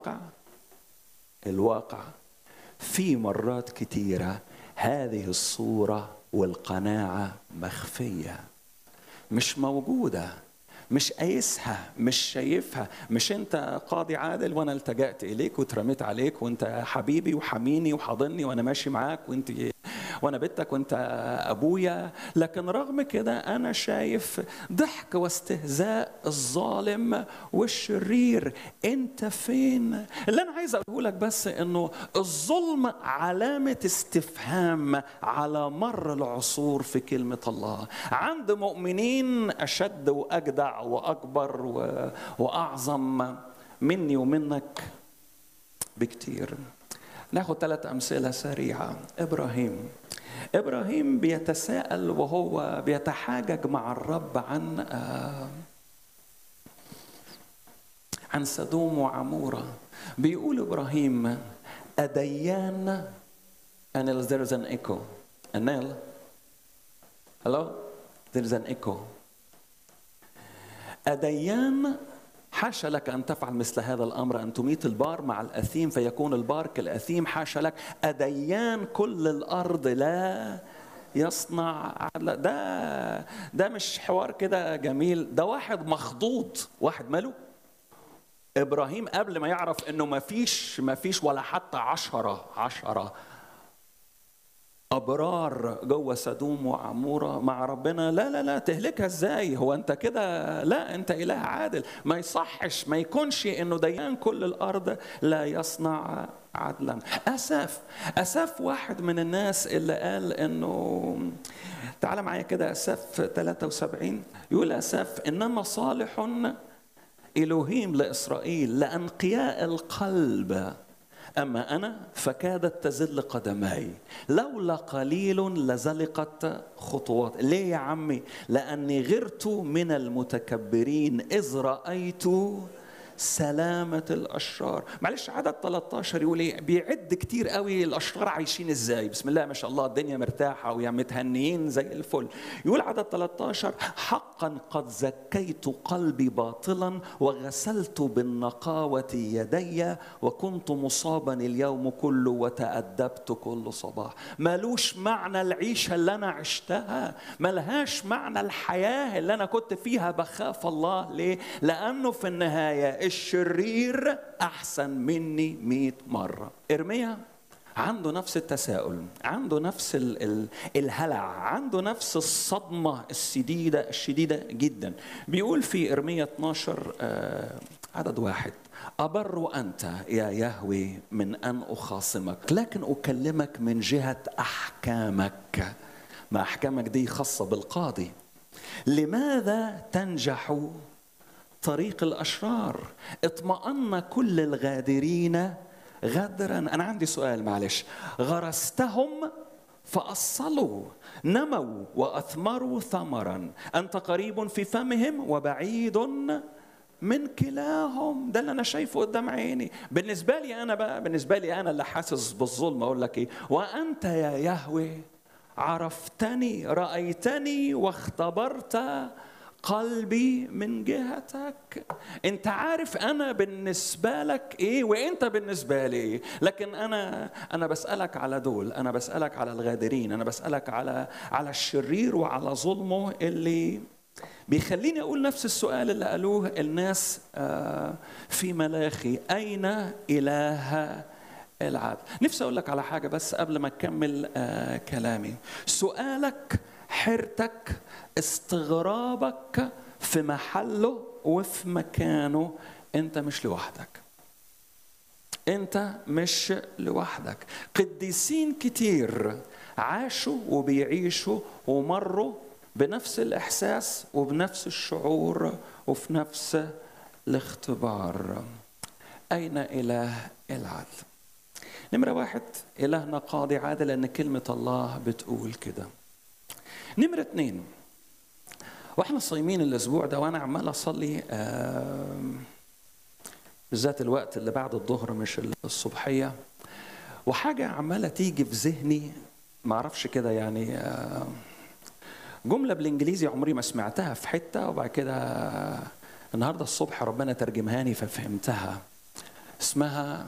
الواقع في مرات كتيرة هذه الصورة والقناعة مخفية مش موجودة مش قايسها مش شايفها مش انت قاضي عادل وانا التجأت اليك واترميت عليك وانت حبيبي وحميني وحاضني وانا ماشي معاك وانت وانا بنتك وانت ابويا لكن رغم كده انا شايف ضحك واستهزاء الظالم والشرير انت فين اللي انا عايز اقوله لك بس انه الظلم علامه استفهام على مر العصور في كلمه الله عند مؤمنين اشد واجدع واكبر واعظم مني ومنك بكتير ناخد ثلاث امثله سريعه ابراهيم ابراهيم بيتساءل وهو بيتحاجج مع الرب عن آه عن سدوم وعموره بيقول ابراهيم اديان and there is an echo Anel hello there is an echo أديان حاشا لك أن تفعل مثل هذا الأمر أن تميت البار مع الأثيم فيكون البار كالأثيم حاشا لك أديان كل الأرض لا يصنع عدل ده ده مش حوار كده جميل ده واحد مخضوض واحد ماله إبراهيم قبل ما يعرف إنه ما فيش ما فيش ولا حتى عشرة عشرة أبرار جوه سدوم وعمورة مع ربنا لا لا لا تهلكها ازاي هو أنت كده لا أنت إله عادل ما يصحش ما يكونش إنه ديان كل الأرض لا يصنع عدلا أساف أساف واحد من الناس اللي قال إنه تعال معايا كده أساف 73 يقول أساف إنما صالح إلهيم لإسرائيل لأنقياء القلب أما أنا فكادت تزل قدماي لولا قليل لزلقت خطوات ليه يا عمي لأني غرت من المتكبرين إذ رأيت سلامة الأشرار معلش عدد 13 يقول إيه بيعد كتير قوي الأشرار عايشين إزاي بسم الله ما شاء الله الدنيا مرتاحة ويا متهنيين زي الفل يقول عدد 13 حقا قد زكيت قلبي باطلا وغسلت بالنقاوة يدي وكنت مصابا اليوم كله وتأدبت كل صباح مالوش معنى العيشة اللي أنا عشتها ملهاش معنى الحياة اللي أنا كنت فيها بخاف الله ليه لأنه في النهاية الشرير أحسن مني مئة مرة إرميا عنده نفس التساؤل عنده نفس ال ال الهلع عنده نفس الصدمة الشديدة الشديدة جدا بيقول في إرميا 12 آه عدد واحد أبر أنت يا يهوي من أن أخاصمك لكن أكلمك من جهة أحكامك ما أحكامك دي خاصة بالقاضي لماذا تنجح طريق الاشرار اطمأن كل الغادرين غدرا انا عندي سؤال معلش غرستهم فأصلوا نموا وأثمروا ثمرا أنت قريب في فمهم وبعيد من كلاهم ده اللي انا شايفه قدام عيني بالنسبه لي انا بقى بالنسبه لي انا اللي حاسس بالظلم اقول لك ايه وانت يا يهوه عرفتني رايتني واختبرت قلبي من جهتك انت عارف انا بالنسبه لك ايه وانت بالنسبه لي ايه لكن انا انا بسالك على دول انا بسالك على الغادرين انا بسالك على على الشرير وعلى ظلمه اللي بيخليني اقول نفس السؤال اللي قالوه الناس في ملاخي اين اله العدل نفسي اقول لك على حاجه بس قبل ما اكمل كلامي سؤالك حيرتك استغرابك في محله وفي مكانه انت مش لوحدك انت مش لوحدك قديسين كتير عاشوا وبيعيشوا ومروا بنفس الاحساس وبنفس الشعور وفي نفس الاختبار اين اله العدل نمره واحد الهنا قاضي عادل لان كلمه الله بتقول كده نمرة اتنين واحنا صايمين الاسبوع ده وانا عمال اصلي بالذات الوقت اللي بعد الظهر مش الصبحيه وحاجه عماله تيجي في ذهني ما اعرفش كده يعني جمله بالانجليزي عمري ما سمعتها في حته وبعد كده النهارده الصبح ربنا ترجمهاني ففهمتها اسمها